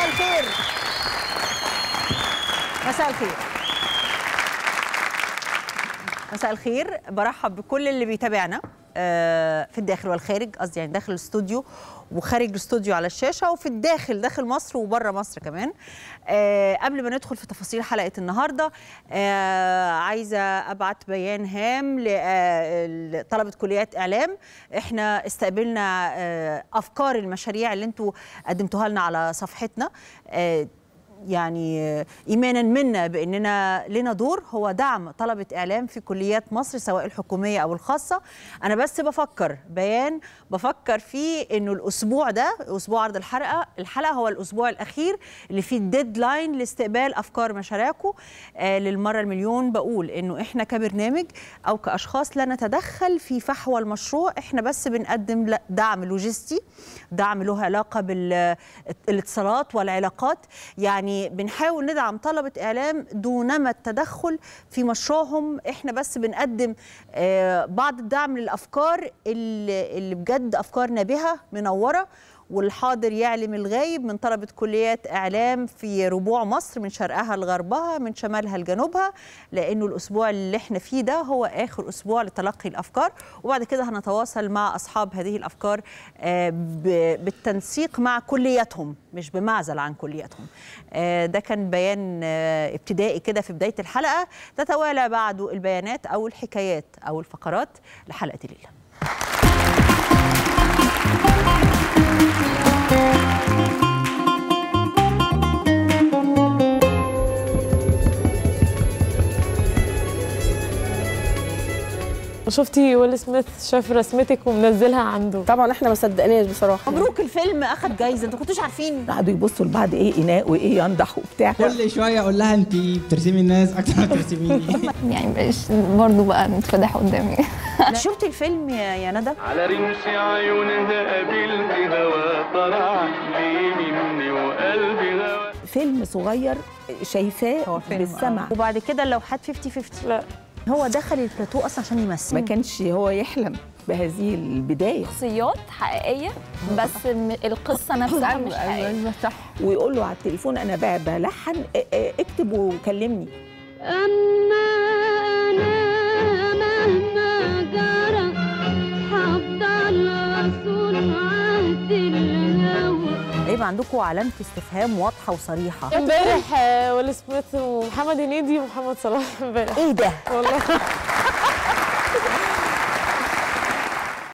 مساء الخير مساء الخير مساء الخير برحب بكل اللي بيتابعنا آه، في الداخل والخارج قصدي يعني داخل الاستوديو وخارج الاستوديو على الشاشه وفي الداخل داخل مصر وبره مصر كمان آه، قبل ما ندخل في تفاصيل حلقه النهارده آه، عايزه ابعت بيان هام لطلبه كليات اعلام احنا استقبلنا آه، افكار المشاريع اللي انتوا قدمتوها لنا على صفحتنا آه، يعني ايمانا منا باننا لنا دور هو دعم طلبه اعلام في كليات مصر سواء الحكوميه او الخاصه انا بس بفكر بيان بفكر فيه انه الاسبوع ده اسبوع عرض الحلقه الحلقه هو الاسبوع الاخير اللي فيه الديدلاين لاستقبال افكار مشاريعكم آه للمره المليون بقول انه احنا كبرنامج او كاشخاص لا نتدخل في فحوى المشروع احنا بس بنقدم ل- دعم لوجستي دعم له علاقه بالاتصالات والعلاقات يعني بنحاول ندعم طلبه اعلام دونما التدخل في مشروعهم احنا بس بنقدم آه، بعض الدعم للافكار اللي اللي بجد افكار نابهه منوره والحاضر يعلم الغايب من طلبة كليات إعلام في ربوع مصر من شرقها لغربها من شمالها لجنوبها لأنه الأسبوع اللي احنا فيه ده هو آخر أسبوع لتلقي الأفكار وبعد كده هنتواصل مع أصحاب هذه الأفكار آه، ب- بالتنسيق مع كلياتهم مش بمعزل عن كلياتهم آه، ده كان بيان آه، ابتدائي كده في بداية الحلقة تتوالى بعده البيانات أو الحكايات أو الفقرات لحلقة الليلة شفتي ويل سميث شاف رسمتك ومنزلها عنده طبعا احنا ما صدقناش بصراحه مبروك الفيلم أخد جايزة أنتوا كنتوش عارفين قعدوا يبصوا لبعض ايه اناء وايه ينضح وبتاع كل شويه اقول لها انت بترسمي الناس اكتر ما بترسميني يعني بقاش برضه بقى نتفضح قدامي شفتي الفيلم يا يا ندى؟ على رمش عيونها قابلت هوا طلع لي مني وقلبي غوى فيلم صغير شايفاه بالسمع وبعد كده اللوحات 50 50 لا هو دخل البلاتو اصلا عشان يمثل ما كانش هو يحلم بهذه البدايه شخصيات حقيقيه بس م- القصه نفسها مش حقيقيه صح ويقول له على التليفون انا بقى بلحن اه، اه، اكتب وكلمني أما أنا مهما جرى هفضل أصون عهد الهوى هيبقى عندكم علامه استفهام واضحه وصريحه امبارح آه، ويل سميث ومحمد هنيدي ومحمد صلاح امبارح ايه ده والله